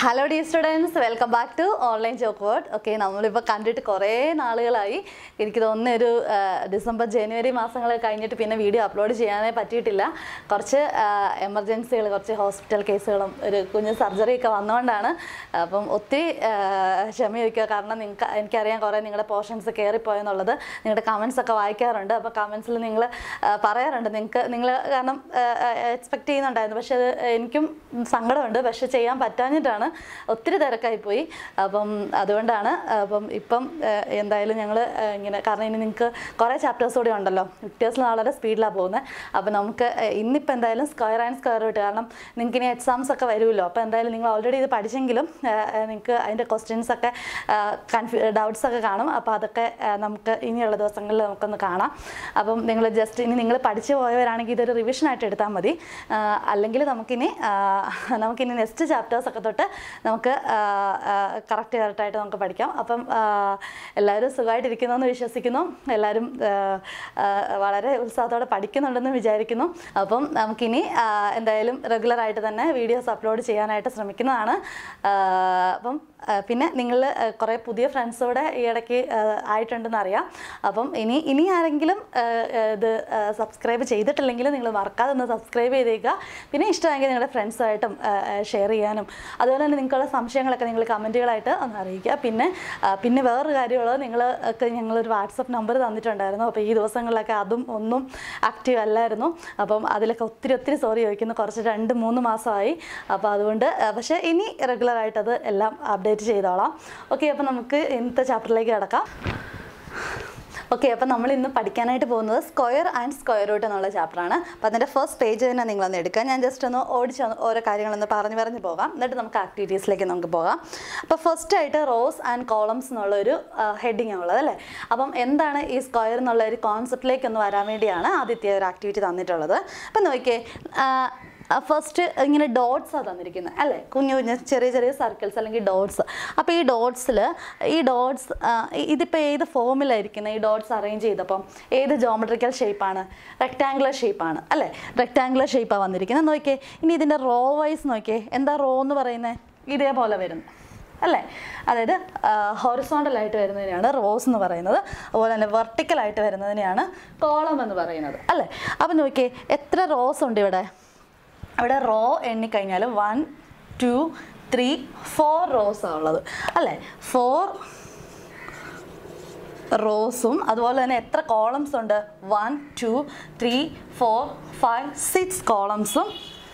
Hello dear students welcome back to online jock word okay നമ്മളിപ്പോൾ കണ്ടിട്ട് കുറേ നാളുകളായി എനിക്ക് തോന്നുന്ന ഒരു ആ, ഡിസംബർ ജനുവരി മാസങ്ങൾ കഴിഞ്ഞിട്ട് പിന്നെ വീഡിയോ അപ്ലോഡ് ചെയ്യാനേ പറ്റിയിട്ടില്ല കുറച്ച് എമർജൻസികൾ കുറച്ച് ഹോസ്പിറ്റൽ കേസുകളും ഒരു കുഞ്ഞ് സർജറി ഒക്കെ വന്നുകൊണ്ടാണ് അപ്പം ഒത്തിരി ആ, ക്ഷമ ചോദിക്കുക കാരണം നിങ്ങൾക്ക് എനിക്കറിയാം കുറേ നിങ്ങളുടെ പോർഷൻസ് കയറിപ്പോയെന്നുള്ളത് നിങ്ങളുടെ കമൻസ് ഒക്കെ വായിക്കാറുണ്ട് അപ്പോൾ കമൻസിൽ നിങ്ങൾ പറയാറുണ്ട് നിങ്ങൾക്ക് നിങ്ങൾ കാരണം എക്സ്പെക്ട് ചെയ്യുന്നുണ്ടായിരുന്നു പക്ഷേ അത് എനിക്കും സങ്കടമുണ്ട് പക്ഷെ ചെയ്യാൻ പറ്റാഞ്ഞിട്ടാണ് ഒത്തിരി തിരക്കായി പോയി അപ്പം അതുകൊണ്ടാണ് അപ്പം ഇപ്പം ഏഹ്, എന്തായാലും ഞങ്ങൾ ഇങ്ങനെ കാരണം ഇനി നിങ്ങൾക്ക് കുറേ ചാപ്റ്റേഴ്സ് കൂടി ഉണ്ടല്ലോ വിക്ടേഴ്സിൽ വളരെ സ്പീഡിലാണ് പോകുന്നത് അപ്പം നമുക്ക് ഏഹ്, ഇന്നിപ്പോൾ എന്തായാലും സ്ക്വയർ ആൻഡ് സ്ക്വയർ റൂട്ട് കാരണം നിങ്ങൾക്ക് ഇനി എക്സാംസ് ഒക്കെ വരുമല്ലോ അപ്പോൾ എന്തായാലും നിങ്ങൾ ഓൾറെഡി ഇത് പഠിച്ചെങ്കിലും നിങ്ങൾക്ക് അതിൻ്റെ ക്വസ്റ്റ്യൻസ് ഒക്കെ കൺഫ്യൂ ഡൗട്ട്സ് ഒക്കെ കാണും അപ്പോൾ അതൊക്കെ ഏഹ്, നമുക്ക് ഇനിയുള്ള ദിവസങ്ങളിൽ നമുക്കൊന്ന് കാണാം അപ്പം നിങ്ങൾ ജസ്റ്റ് ഇനി നിങ്ങൾ പഠിച്ചു പോയവരാണെങ്കിൽ ഇതൊരു റിവിഷനായിട്ട് എടുത്താൽ മതി ആഹ് അല്ലെങ്കിൽ നമുക്കിനി ആഹ് നമുക്കിനി നെക്സ്റ്റ് ചാപ്റ്റേഴ്സ് ഒക്കെ തൊട്ട് നമുക്ക് കറക്റ്റ് കറക്റ്റായിട്ട് നമുക്ക് പഠിക്കാം അപ്പം ആഹ് എല്ലാവരും സുഖമായിട്ടിരിക്കുന്നു എന്ന് വിശ്വസിക്കുന്നു എല്ലാവരും ആഹ് ആഹ് വളരെ ഉത്സാഹത്തോടെ പഠിക്കുന്നുണ്ടെന്ന് വിചാരിക്കുന്നു അപ്പം നമുക്കിനി ആഹ് എന്തായാലും റെഗുലറായിട്ട് തന്നെ വീഡിയോസ് അപ്ലോഡ് ചെയ്യാനായിട്ട് ശ്രമിക്കുന്നതാണ് ആഹ് അപ്പം ആഹ് പിന്നെ നിങ്ങൾ കുറേ പുതിയ ഫ്രണ്ട്സോടെ ഈ ഇടയ്ക്ക് ആഹ് ആയിട്ടുണ്ടെന്ന് അറിയാം അപ്പം ഇനി ഇനി ആരെങ്കിലും ആഹ് ആഹ് ഇത് സബ്സ്ക്രൈബ് ചെയ്തിട്ടില്ലെങ്കിൽ നിങ്ങൾ മറക്കാതെ ഒന്ന് സബ്സ്ക്രൈബ് ചെയ്തേക്കുക പിന്നെ ഇഷ്ടമെങ്കിൽ നിങ്ങളുടെ ഫ്രണ്ട്സായിട്ടും ഷെയർ ചെയ്യാനും അതുപോലെ തന്നെ നിങ്ങൾക്കുള്ള സംശയങ്ങളൊക്കെ നിങ്ങൾ കമൻറ്റുകളായിട്ട് ഒന്ന് അറിയിക്കുക പിന്നെ ആഹ് പിന്നെ വേറൊരു കാര്യമുള്ളത് നിങ്ങൾ ഒക്കെ ഞങ്ങളൊരു വാട്സപ്പ് നമ്പർ തന്നിട്ടുണ്ടായിരുന്നു അപ്പോൾ ഈ ദിവസങ്ങളിലൊക്കെ അതും ഒന്നും ആക്റ്റീവ് അല്ലായിരുന്നു അപ്പം അതിലൊക്കെ ഒത്തിരി ഒത്തിരി സോറി ചോദിക്കുന്നു കുറച്ച് രണ്ട് മൂന്ന് മാസമായി അപ്പോൾ അതുകൊണ്ട് ആഹ് പക്ഷേ ഇനി റെഗുലറായിട്ട് അത് എല്ലാം അപ്ഡേറ്റ് ചെയ്തോളാം ഓക്കെ അപ്പോൾ നമുക്ക് ഇന്നത്തെ ചാപ്റ്ററിലേക്ക് കിടക്കാം ഓക്കെ അപ്പം നമ്മൾ ഇന്ന് പഠിക്കാനായിട്ട് പോകുന്നത് സ്ക്വയർ ആൻഡ് സ്ക്വയർ റൂട്ട് എന്നുള്ള ചാപ്റ്ററാണ് അപ്പോൾ അതിൻ്റെ ഫസ്റ്റ് പേജ് തന്നെ നിങ്ങളൊന്ന് എടുക്കുക ഞാൻ ജസ്റ്റ് ഒന്ന് ഓടിച്ച് ഒന്ന് ഓരോ കാര്യങ്ങളൊന്ന് പറഞ്ഞു പറഞ്ഞു പോകാം എന്നിട്ട് നമുക്ക് ആക്ടിവിറ്റീസിലേക്ക് നമുക്ക് പോകാം അപ്പോൾ ഫസ്റ്റ് ആയിട്ട് റോസ് ആൻഡ് കോളംസ് എന്നുള്ളൊരു ഹെഡിങ് ഉള്ളത് അല്ലേ അപ്പം എന്താണ് ഈ സ്ക്വയർ എന്നുള്ള ഒരു കോൺസെപ്റ്റിലേക്ക് ഒന്ന് വരാൻ വേണ്ടിയാണ് ആദ്യത്തെ ഒരു ആക്ടിവിറ്റി തന്നിട്ടുള്ളത് അപ്പം നോക്കിയേ ആ, ഫസ്റ്റ് ഇങ്ങനെ ഡോട്ട്സ് ആണ് തന്നിരിക്കുന്നത് അല്ലേ കുഞ്ഞു കുഞ്ഞു ചെറിയ ചെറിയ സർക്കിൾസ് അല്ലെങ്കിൽ ഡോട്ട്സ് അപ്പോൾ ഈ ഡോട്ട്സിൽ ഈ ഡോട്ട്സ് ഇതിപ്പോൾ ഏത് ഫോമിലായിരിക്കുന്നത് ഈ ഡോട്ട്സ് അറേഞ്ച് ചെയ്തപ്പം ഏത് ജോമെട്രിക്കൽ ഷേപ്പാണ് റെക്റ്റാങ്കുലർ ഷേപ്പാണ് അല്ലേ റെക്റ്റാങ്കുലർ ഷേപ്പാണ് വന്നിരിക്കുന്നത് നോക്കിയേ ഇനി ഇതിൻ്റെ റോ വൈസ് നോക്കിയേ എന്താ റോ എന്ന് പറയുന്നത് ഇതേപോലെ വരുന്നു അല്ലേ അതായത് ഹൊറിസോണ്ടലായിട്ട് വരുന്നതിനെയാണ് റോസ് എന്ന് പറയുന്നത് അതുപോലെ തന്നെ വെർട്ടിക്കലായിട്ട് വരുന്നതിനെയാണ് കോളം എന്ന് പറയുന്നത് അല്ലേ അപ്പം നോക്കിയേ എത്ര റോസ് ഉണ്ട് ഇവിടെ ഇവിടെ റോ എണ്ണിക്കഴിഞ്ഞാൽ വൺ ടു ത്രീ ഫോർ റോസാണ് ഉള്ളത് അല്ലേ ഫോർ റോസും അതുപോലെ തന്നെ എത്ര കോളംസ് ഉണ്ട് one two three four five six കോളംസും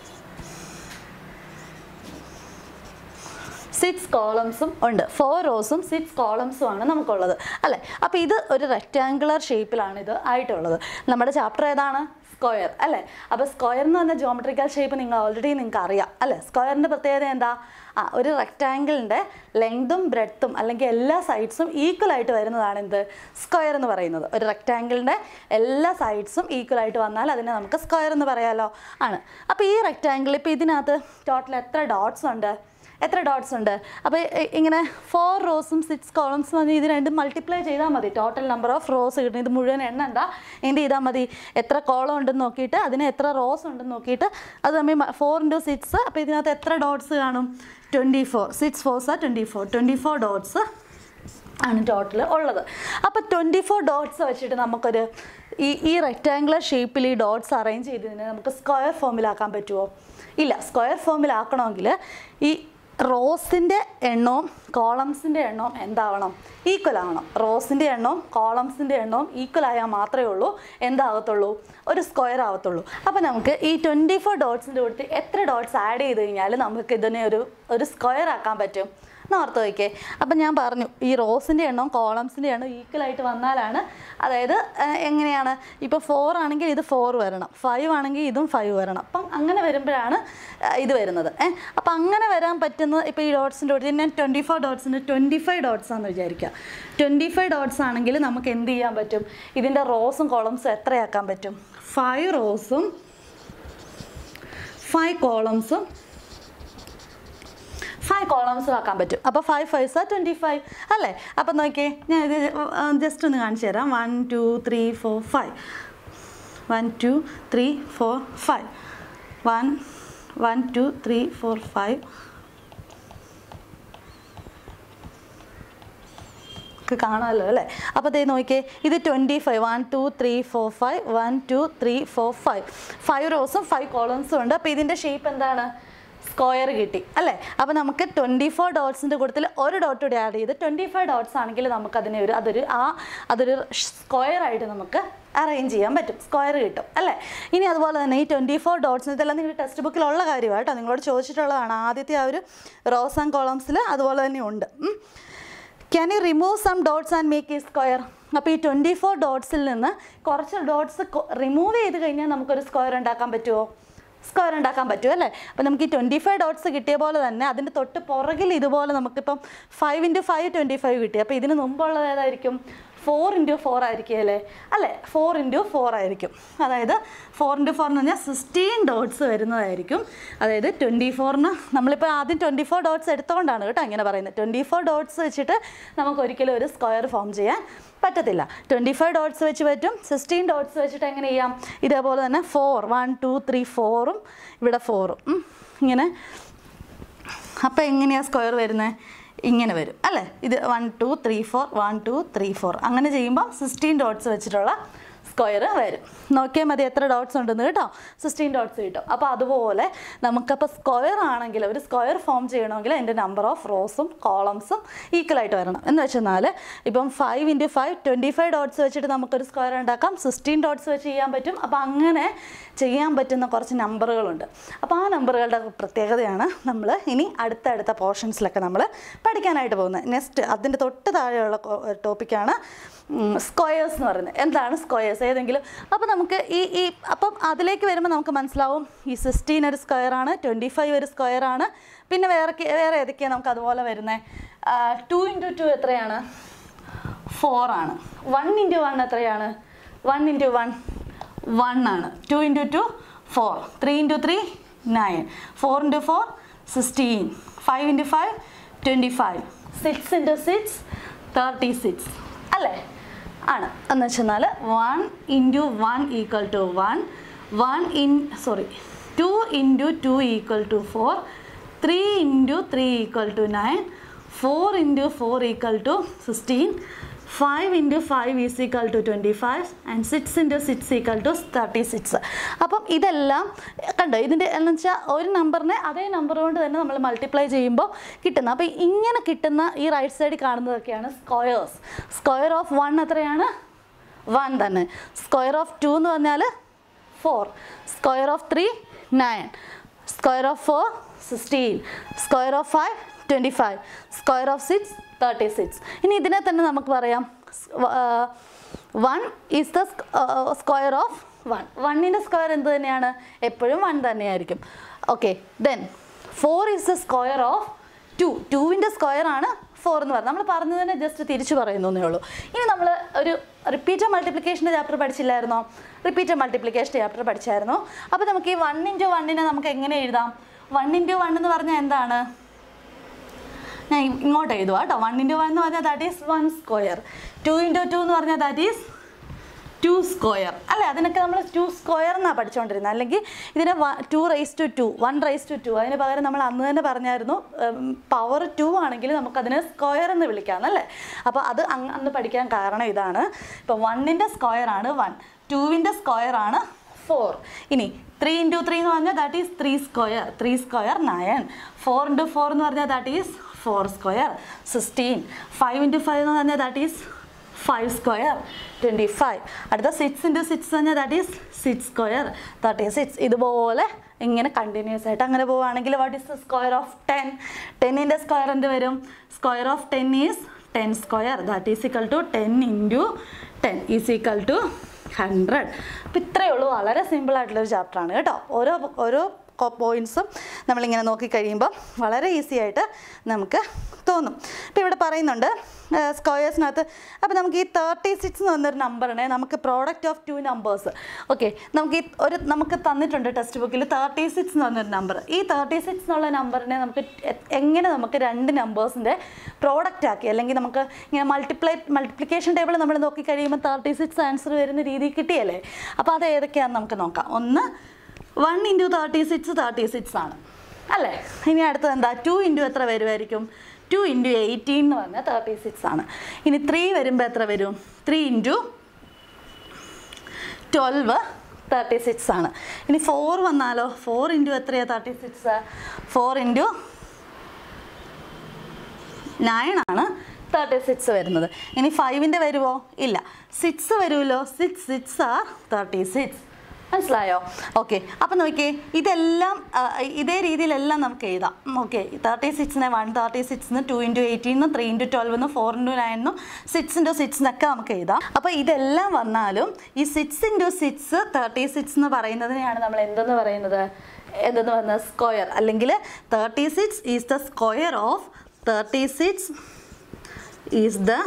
സിക്സ് കോളംസും ഉണ്ട് ഫോർ റോസും സിക്സ് കോളംസും ആണ് നമുക്കുള്ളത് അല്ലേ അപ്പോൾ ഇത് ഒരു റെക്റ്റാങ്കുലർ ഷേപ്പിലാണ് ഇത് ആയിട്ടുള്ളത് നമ്മുടെ ചാപ്റ്റർ ഏതാണ് സ്ക്വയർ അല്ലേ അപ്പോൾ സ്ക്വയർ എന്ന് പറഞ്ഞ ജോമെട്രിക്കൽ ഷേപ്പ് നിങ്ങൾ ഓൾറെഡി നിങ്ങൾക്ക് അറിയാം അല്ലേ സ്ക്വയറിൻ്റെ പ്രത്യേകത എന്താ ആ ഒരു റെക്റ്റാങ്കിളിൻ്റെ ലെങ്തും ബ്രെഡ്ത്തും അല്ലെങ്കിൽ എല്ലാ സൈഡ്സും ഈക്വൽ ആയിട്ട് വരുന്നതാണ് എന്ത് സ്ക്വയർ എന്ന് പറയുന്നത് ഒരു റെക്റ്റാങ്കിളിൻ്റെ എല്ലാ സൈഡ്സും ഈക്വൽ ആയിട്ട് വന്നാൽ അതിനെ നമുക്ക് സ്ക്വയർ എന്ന് പറയാമല്ലോ ആണ് അപ്പോൾ ഈ റെക്റ്റാങ്കിൾ ഇപ്പോൾ ഇതിനകത്ത് ടോട്ടൽ എത്ര ഡോട്ട്സ് ഉണ്ട് എത്ര ഡോട്ട്സ് ഉണ്ട് അപ്പോൾ ഇ- ഇങ്ങനെ ഫോർ റോസും സിക്സ് കോളംസും വന്ന് ഇത് രണ്ടും മൾട്ടിപ്ലൈ ചെയ്താൽ മതി ടോട്ടൽ നമ്പർ ഓഫ് റോസ് കിട്ടും ഇത് മുഴുവൻ എണ്ണണ്ട എന്ത് ചെയ്താൽ മതി എത്ര കോളം ഉണ്ടെന്ന് നോക്കിയിട്ട് അതിന് എത്ര റോസ് ഉണ്ടെന്ന് നോക്കിയിട്ട് അത് തമ്മിൽ ഫോർ ഇൻറ്റു സിക്സ് അപ്പോൾ ഇതിനകത്ത് എത്ര ഡോട്ട്സ് കാണും twenty four six fours twenty four twenty four dots ആണ് ടോട്ടൽ ഉള്ളത് അപ്പോൾ ട്വൻറ്റി ഫോർ ഡോട്ട്സ് വെച്ചിട്ട് നമുക്കൊരു ഈ ഈ റെക്റ്റാങ്കുലർ ഷേപ്പിൽ ഈ ഡോട്ട്സ് അറേഞ്ച് ചെയ്തതിന് നമുക്ക് സ്ക്വയർ ഫോമിലാക്കാൻ പറ്റുമോ ഇല്ല സ്ക്വയർ ഫോമിലാക്കണമെങ്കിൽ ഈ റോസിൻ്റെ എണ്ണവും കോളംസിൻ്റെ എണ്ണവും എന്താവണം ഈക്വൽ ആവണം റോസിൻ്റെ എണ്ണവും കോളംസിൻ്റെ എണ്ണവും ഈക്വൽ ആയാൽ മാത്രമേ ഉള്ളൂ എന്താകത്തുള്ളൂ ഒരു സ്ക്വയർ ആവത്തുള്ളൂ അപ്പോൾ നമുക്ക് ഈ ട്വൻറ്റി ഫോർ ഡോട്ട്സിൻ്റെ കൊടുത്ത് എത്ര ഡോട്ട്സ് ആഡ് ചെയ്ത് കഴിഞ്ഞാൽ നമുക്ക് ഇതിനെ ഒരു ഒരു സ്ക്വയർ ആക്കാൻ പറ്റും എന്ന് ഓർത്ത് വയ്ക്കേ അപ്പം ഞാൻ പറഞ്ഞു ഈ റോസിൻ്റെ എണ്ണവും കോളംസിൻ്റെ എണ്ണവും ഈക്വൽ ആയിട്ട് വന്നാലാണ് അതായത് ആ, എങ്ങനെയാണ് ഇപ്പോൾ ഫോർ ആണെങ്കിൽ ഇത് ഫോർ വരണം ഫൈവ് ആണെങ്കിൽ ഇതും ഫൈവ് വരണം അപ്പം അങ്ങനെ വരുമ്പോഴാണ് ആ, ഇത് വരുന്നത് ഏ അപ്പം അങ്ങനെ വരാൻ പറ്റുന്ന ഇപ്പോൾ ഈ ഡോട്ട്സിൻ്റെ ഡോട്ട്സ് ഞാൻ ട്വൻറ്റി ഫോർ ഡോട്ട്സിന് ട്വൻറ്റി ഫൈവ് ഡോട്ട്സ് ആണെന്ന് വിചാരിക്കുക ട്വൻറ്റി ഫൈവ് ഡോട്ട്സ് ആണെങ്കിൽ നമുക്ക് എന്ത് ചെയ്യാൻ പറ്റും ഇതിൻ്റെ റോസും കോളംസും എത്രയാക്കാൻ പറ്റും ഫൈവ് റോസും ഫൈവ് കോളംസും ഫൈവ് കോളംസ് ആക്കാൻ പറ്റും അപ്പോൾ five five sir twenty five അല്ലേ അപ്പം നോക്കിയേ ഞാൻ ഇത് ജസ്റ്റ് ഒന്ന് കാണിച്ചു തരാം one two three four five one two three four five one one two three four five ഒക്കെ കാണാമല്ലോ അല്ലേ അപ്പോൾ ദേ നോക്കിയേ ഇത് twenty five one two three four five one two three four five five റോസും ഫൈവ് കോളംസും ഉണ്ട് അപ്പോൾ ഇതിൻ്റെ ഷേപ്പ് എന്താണ് സ്ക്വയർ കിട്ടി അല്ലേ അപ്പോൾ നമുക്ക് ട്വൻറ്റി ഫോർ ഡോട്ട്സിൻ്റെ കൂട്ടത്തിൽ ഒരു ഡോട്ട് കൂടി ആഡ് ചെയ്ത് ട്വൻറ്റി ഫൈവ് ഡോട്ട്സ് ആണെങ്കിൽ നമുക്ക് അതിനെ ഒരു അതൊരു ആ അതൊരു സ്ക്വയർ ആയിട്ട് നമുക്ക് അറേഞ്ച് ചെയ്യാൻ പറ്റും സ്ക്വയർ കിട്ടും അല്ലേ ഇനി അതുപോലെ തന്നെ ഈ ട്വൻറ്റി ഫോർ ഡോട്ട്സ് ഇതെല്ലാം നിങ്ങളുടെ ടെക്സ്റ്റ് ബുക്കിലുള്ള കാര്യമാണ് കേട്ടോ നിങ്ങളോട് ചോദിച്ചിട്ടുള്ളതാണ് ആദ്യത്തെ ആ ഒരു റോസ് ആൻഡ് കോളംസിൽ അതുപോലെ തന്നെ ഉണ്ട് ഉം. Can you remove some dots and make ഈ സ്ക്വയർ അപ്പോൾ ഈ ട്വൻറ്റി ഫോർ ഡോട്ട്സിൽ നിന്ന് കുറച്ച് ഡോട്ട്സ് റിമൂവ് ചെയ്ത് കഴിഞ്ഞാൽ നമുക്കൊരു സ്ക്വയർ ഉണ്ടാക്കാൻ പറ്റുമോ സ്ക്വയർ ഉണ്ടാക്കാൻ പറ്റും അല്ലേ അപ്പോൾ നമുക്ക് ഈ ട്വൻറ്റി ഫൈവ് ഡോട്ട്സ് കിട്ടിയ പോലെ തന്നെ അതിൻ്റെ തൊട്ട് പുറകിൽ ഇതുപോലെ നമുക്കിപ്പം five into five twenty five കിട്ടി അപ്പോൾ ഇതിന് മുമ്പുള്ളത് ഏതായിരിക്കും ഫോർ ഇൻറ്റു ഫോർ ആയിരിക്കും അല്ലേ അല്ലേ ഫോർ ഇൻറ്റു ഫോർ ആയിരിക്കും അതായത് ഫോർ ഇൻറ്റു ഫോർ എന്ന് പറഞ്ഞാൽ സിക്സ്റ്റീൻ ഡോട്ട്സ് വരുന്നതായിരിക്കും അതായത് ട്വൻറ്റി ഫോറിന് നമ്മളിപ്പോൾ ആദ്യം ട്വൻറ്റി ഫോർ ഡോട്ട്സ് എടുത്തുകൊണ്ടാണ് കേട്ടോ ഇങ്ങനെ പറയുന്നത് ട്വൻറ്റി ഫോർ ഡോട്ട്സ് വെച്ചിട്ട് നമുക്ക് ഒരിക്കലും ഒരു സ്ക്വയർ ഫോം ചെയ്യാൻ പറ്റത്തില്ല ട്വൻറ്റി ഫൈവ് ഡോട്ട്സ് വെച്ച് പറ്റും സിക്സ്റ്റീൻ ഡോട്ട്സ് വെച്ചിട്ട് എങ്ങനെ ചെയ്യാം ഇതേപോലെ തന്നെ ഫോർ വൺ ടു ത്രീ ഫോറും ഇവിടെ ഫോറും ഇങ്ങനെ അപ്പോൾ എങ്ങനെയാണ് സ്ക്വയർ വരുന്നത് ഇങ്ങനെ വരും അല്ലേ ഇത് one two three four one two three four അങ്ങനെ ചെയ്യുമ്പോൾ സിക്സ്റ്റീൻ ഡോട്ട്സ് വെച്ചിട്ടുള്ള സ്ക്വയർ വരും നോക്കിയാൽ മതി എത്ര ഡോട്ട്സ് ഉണ്ടെന്ന് കേട്ടോ സിക്സ്റ്റീൻ ഡോട്ട്സ് കിട്ടും അപ്പോൾ അതുപോലെ നമുക്കപ്പോൾ സ്ക്വയർ ആണെങ്കിൽ ഒരു സ്ക്വയർ ഫോം ചെയ്യണമെങ്കിൽ അതിൻ്റെ നമ്പർ ഓഫ് റോസും കോളംസും ഈക്വൽ ആയിട്ട് വരണം എന്ന് വെച്ചെന്നാൽ ഇപ്പം five into five twenty five dots വെച്ചിട്ട് നമുക്കൊരു സ്ക്വയർ ഉണ്ടാക്കാം സിക്സ്റ്റീൻ ഡോട്ട്സ് വെച്ച് ചെയ്യാൻ പറ്റും അപ്പോൾ അങ്ങനെ ചെയ്യാൻ പറ്റുന്ന കുറച്ച് നമ്പറുകളുണ്ട് അപ്പോൾ ആ നമ്പറുകളുടെ പ്രത്യേകതയാണ് നമ്മൾ ഇനി അടുത്തടുത്ത പോർഷൻസിലൊക്കെ നമ്മൾ പഠിക്കാനായിട്ട് പോകുന്നത് നെക്സ്റ്റ് അതിൻ്റെ തൊട്ട് താഴെയുള്ള ടോപ്പിക്കാണ് സ്ക്വയേഴ്സ് എന്ന് പറയുന്നത് എന്താണ് സ്ക്വയേഴ്സ് ഏതെങ്കിലും അപ്പോൾ നമുക്ക് ഈ ഈ അപ്പം അതിലേക്ക് വരുമ്പോൾ നമുക്ക് മനസ്സിലാവും ഈ സിക്സ്റ്റീൻ ഒരു സ്ക്വയറാണ് ട്വൻറ്റി ഫൈവ് ഒരു സ്ക്വയറാണ് പിന്നെ വേറെ വേറെ ഏതൊക്കെയാണ് നമുക്ക് അതുപോലെ വരുന്നത് ടു ഇൻറ്റു ടു എത്രയാണ് ഫോർ ആണ് വൺ ഇൻറ്റു വൺ എത്രയാണ് വൺ ഇൻറ്റു വൺ വൺ ആണ് two into two four three into three nine four into four sixteen five into five twenty five six into six thirty six അല്ലേ ആണ് എന്ന് വെച്ചെന്നാൽ one into one equal to one one in sorry two into two equal to four three into three equal to nine four into four equal to sixteen five into five is equal to twenty five and six into six equal to thirty six അപ്പം ഇതെല്ലാം കണ്ടോ ഇതിൻ്റെ എന്ന് വെച്ചാൽ ഒരു നമ്പറിനെ അതേ number കൊണ്ട് തന്നെ നമ്മൾ മൾട്ടിപ്ലൈ ചെയ്യുമ്പോൾ കിട്ടുന്ന അപ്പോൾ ഇങ്ങനെ കിട്ടുന്ന ഈ റൈറ്റ് സൈഡിൽ കാണുന്നതൊക്കെയാണ് സ്ക്വയേഴ്സ് സ്ക്വയർ ഓഫ് വൺ എത്രയാണ് വൺ തന്നെ സ്ക്വയർ ഓഫ് ടു എന്ന് പറഞ്ഞാൽ four square of three nine square of four sixteen square of five twenty five square of six thirty six ഇനി ഇതിനെ തന്നെ നമുക്ക് പറയാം one is the square of one വണ്ണിൻ്റെ സ്ക്വയർ എന്ത് തന്നെയാണ് എപ്പോഴും വൺ തന്നെയായിരിക്കും okay then four is the square of two ടുവിൻ്റെ സ്ക്വയർ ആണ് ഫോർ എന്ന് പറഞ്ഞത് നമ്മൾ പറഞ്ഞത് തന്നെ ജസ്റ്റ് തിരിച്ചു പറയുന്നേ ഉള്ളൂ ഇനി നമ്മൾ ഒരു റിപ്പീറ്റർ മൾട്ടിപ്ലിക്കേഷൻ്റെ ചാപ്റ്റർ പഠിച്ചില്ലായിരുന്നോ റിപ്പീറ്റർ മൾട്ടിപ്ലിക്കേഷൻ ചാപ്റ്റർ പഠിച്ചായിരുന്നു അപ്പോൾ നമുക്ക് ഈ വൺ ഇൻറ്റു വണ്ണിനെ നമുക്ക് എങ്ങനെ എഴുതാം വൺ ഇൻറ്റു വൺ എന്ന് പറഞ്ഞാൽ എന്താണ് ഞാൻ ഇങ്ങോട്ട് എഴുതുക കേട്ടോ വൺ ഇൻറ്റു വൺ എന്ന് പറഞ്ഞാൽ that is one square two into two എന്ന് പറഞ്ഞാൽ ദാറ്റ് ഈസ് ടു സ്ക്വയർ അല്ലേ അതിനൊക്കെ നമ്മൾ ടു സ്ക്വയർ എന്നാണ് പഠിച്ചുകൊണ്ടിരുന്നത് അല്ലെങ്കിൽ ഇതിനെ two raise to two one raise to two two പകരം നമ്മൾ അന്ന് തന്നെ പറഞ്ഞായിരുന്നു പവർ ടു ആണെങ്കിൽ നമുക്കതിനെ സ്ക്വയർ എന്ന് വിളിക്കാം അല്ലേ അപ്പോൾ അത് അങ് അന്ന് പഠിക്കാൻ കാരണം ഇതാണ് ഇപ്പോൾ വണ്ണിൻ്റെ സ്ക്വയർ ആണ് വൺ ടുവിൻ്റെ സ്ക്വയർ ആണ് ഫോർ ഇനി ത്രീ ഇൻറ്റു ത്രീ എന്ന് പറഞ്ഞാൽ that is three square three square nine four into four എന്ന് പറഞ്ഞാൽ that is four square sixteen five into five എന്ന് പറഞ്ഞാൽ that is five square twenty five അടുത്ത സിക്സ് ഇൻറ്റു സിക്സ് പറഞ്ഞാൽ that is six square thirty six ഇതുപോലെ ഇങ്ങനെ continuous ആയിട്ട് അങ്ങനെ പോവുകയാണെങ്കിൽ what is the square of ten ടെന്നിൻ്റെ സ്ക്വയർ എന്ത് വരും square of ten is ten square that is equal to ten into ten is equal to hundred അപ്പോൾ ഇത്രയേ ഉള്ളൂ വളരെ സിമ്പിൾ ആയിട്ടുള്ളൊരു ചാപ്റ്ററാണ് കേട്ടോ ഓരോ ഓരോ പോയിൻറ്റ്സും നമ്മളിങ്ങനെ നോക്കിക്കഴിയുമ്പോൾ വളരെ ഈസി ആയിട്ട് നമുക്ക് തോന്നും ഇപ്പോൾ ഇവിടെ പറയുന്നുണ്ട് സ്ക്വയേഴ്സിനകത്ത് അപ്പോൾ നമുക്ക് ഈ തേർട്ടി സിക്സ് എന്ന് പറഞ്ഞൊരു നമ്പറിനെ നമുക്ക് product of two numbers okay നമുക്ക് ഈ ഒരു നമുക്ക് തന്നിട്ടുണ്ട് ടെക്സ്റ്റ് ബുക്കിൽ തേർട്ടി സിക്സ് എന്ന് പറഞ്ഞൊരു നമ്പർ ഈ തേർട്ടി സിക്സ് എന്നുള്ള നമ്പറിനെ നമുക്ക് എ- എങ്ങനെ നമുക്ക് രണ്ട് നമ്പേഴ്സിൻ്റെ പ്രോഡക്റ്റ് ആക്കി അല്ലെങ്കിൽ നമുക്ക് ഇങ്ങനെ മൾട്ടിപ്ലൈ മൾട്ടിപ്ലിക്കേഷൻ ടേബിൾ നമ്മൾ നോക്കിക്കഴിയുമ്പോൾ തേർട്ടി സിക്സ് ആൻസർ വരുന്ന രീതി കിട്ടിയല്ലേ അപ്പോൾ അത് ഏതൊക്കെയാണെന്ന് നമുക്ക് നോക്കാം ഒന്ന് one into thirty six thirty six ആണ് അല്ലേ ഇനി അടുത്തത് എന്താ ടു ഇൻറ്റു എത്ര വരുമായിരിക്കും ടു ഇൻറ്റു എയ്റ്റീൻ എന്ന് പറഞ്ഞാൽ തേർട്ടി സിക്സ് ആണ് ഇനി ത്രീ വരുമ്പോൾ എത്ര വരും three into twelve thirty six ആണ് ഇനി ഫോർ വന്നാലോ ഫോർ ഇൻറ്റു എത്രയാണ് thirty six four into nine ആണ് തേർട്ടി സിക്സ് വരുന്നത് ഇനി ഫൈവിൻ്റെ വരുമോ ഇല്ല സിക്സ് വരുമല്ലോ six six are thirty six മനസ്സിലായോ ഓക്കെ അപ്പം നോക്കിയേ ഇതെല്ലാം ആ, ഇതേ രീതിയിലെല്ലാം നമുക്ക് എഴുതാം ഓക്കെ തേർട്ടി സിക്സിനെ വൺ തേർട്ടി സിക്സിന് ടു ഇൻറ്റു എയ്റ്റീന്ന് ത്രീ ഇൻറ്റു ട്വൽവെന്ന് ഫോർ ഇൻറ്റു നയനും സിക്സ് ഇൻറ്റു സിക്സിനൊക്കെ നമുക്ക് എഴുതാം അപ്പോൾ ഇതെല്ലാം വന്നാലും ഈ six into six thirty six എന്ന് പറയുന്നതിനെയാണ് നമ്മൾ എന്തെന്ന് പറയുന്നത് എന്തെന്ന് പറയുന്നത് സ്ക്വയർ അല്ലെങ്കിൽ thirty six is the square of thirty six is the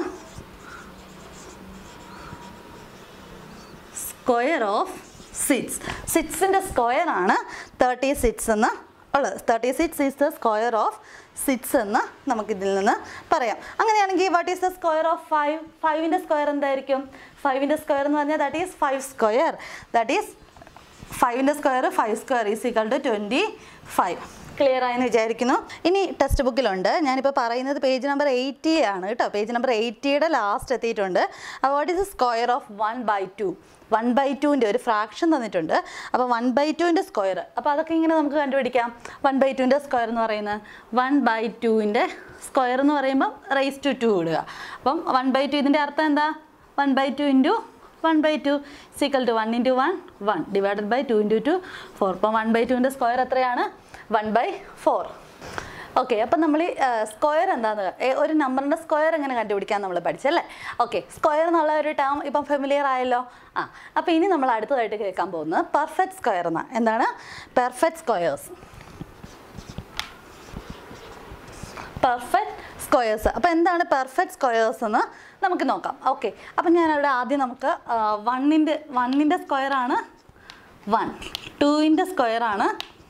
square of six സിക്സിൻ്റെ സ്ക്വയർ ആണ് തേർട്ടി സിക്സ് എന്ന് ഉള്ളത് thirty six is the square of six എന്ന് നമുക്കിതിൽ നിന്ന് പറയാം അങ്ങനെയാണെങ്കിൽ what is the square of five ഫൈവിൻ്റെ സ്ക്വയർ എന്തായിരിക്കും ഫൈവിൻ്റെ സ്ക്വയർ എന്ന് പറഞ്ഞാൽ that is five square that is ഫൈവിൻ്റെ square five square is equal to twenty five clear ആയെന്ന് വിചാരിക്കുന്നു ഇനി ടെക്സ്റ്റ് ബുക്കിലുണ്ട് ഞാനിപ്പോൾ പറയുന്നത് പേജ് നമ്പർ എയ്റ്റി ആണ് കേട്ടോ പേജ് നമ്പർ എയ്റ്റിയുടെ ലാസ്റ്റ് എത്തിയിട്ടുണ്ട് അപ്പോൾ what is square of one by two one by ടുവിൻ്റെ ഒരു ഫ്രാക്ഷൻ തന്നിട്ടുണ്ട് അപ്പോൾ വൺ ബൈ ടുവിൻ്റെ സ്ക്വയർ അപ്പോൾ അതൊക്കെ ഇങ്ങനെ നമുക്ക് കണ്ടുപിടിക്കാം വൺ ബൈ ടുവിൻ്റെ സ്ക്വയർ എന്ന് പറയുന്നത് വൺ ബൈ ടുവിൻ്റെ സ്ക്വയർ എന്ന് പറയുമ്പോൾ റേസ് ടു ടു ഇടുക അപ്പം വൺ ബൈ ടു ഇതിൻ്റെ അർത്ഥം എന്താ one by two into one by two is equal to one into one one divided by two into two four ഇപ്പം വൺ ബൈ ടുവിൻ്റെ സ്ക്വയർ എത്രയാണ് വൺ ബൈ ഫോർ ഓക്കെ അപ്പം നമ്മൾ ഈ സ്ക്വയർ എന്താന്ന് ഏ- ഒരു നമ്പറിൻ്റെ സ്ക്വയർ എങ്ങനെ കണ്ടുപിടിക്കാൻ നമ്മൾ പഠിച്ചല്ലേ ഓക്കെ സ്ക്വയർ എന്നുള്ള ഒരു ടേം ഇപ്പം ഫെമിലിയർ ആയല്ലോ ആ അപ്പോൾ ഇനി നമ്മൾ അടുത്തതായിട്ട് കേൾക്കാൻ പോകുന്നത് പെർഫെക്റ്റ് സ്ക്വയർ എന്നാണ് എന്താണ് പെർഫെക്റ്റ് സ്ക്വയേഴ്സ് പെർഫെക്റ്റ് സ്ക്വയേഴ്സ് അപ്പോൾ എന്താണ് പെർഫെക്റ്റ് സ്ക്വയേഴ്സ് എന്ന് നമുക്ക് നോക്കാം ഓക്കെ അപ്പം ഞാനവിടെ ആദ്യം നമുക്ക് വണ്ണിൻ്റെ വണ്ണിൻ്റെ സ്ക്വയർ ആണ് വൺ ടൂവിൻ്റെ സ്ക്വയർ ആണ്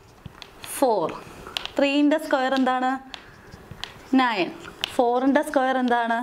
ഫോർ ത്രീൻ്റെ സ്ക്വയർ എന്താണ് നയൻ ഫോറിൻ്റെ സ്ക്വയർ എന്താണ്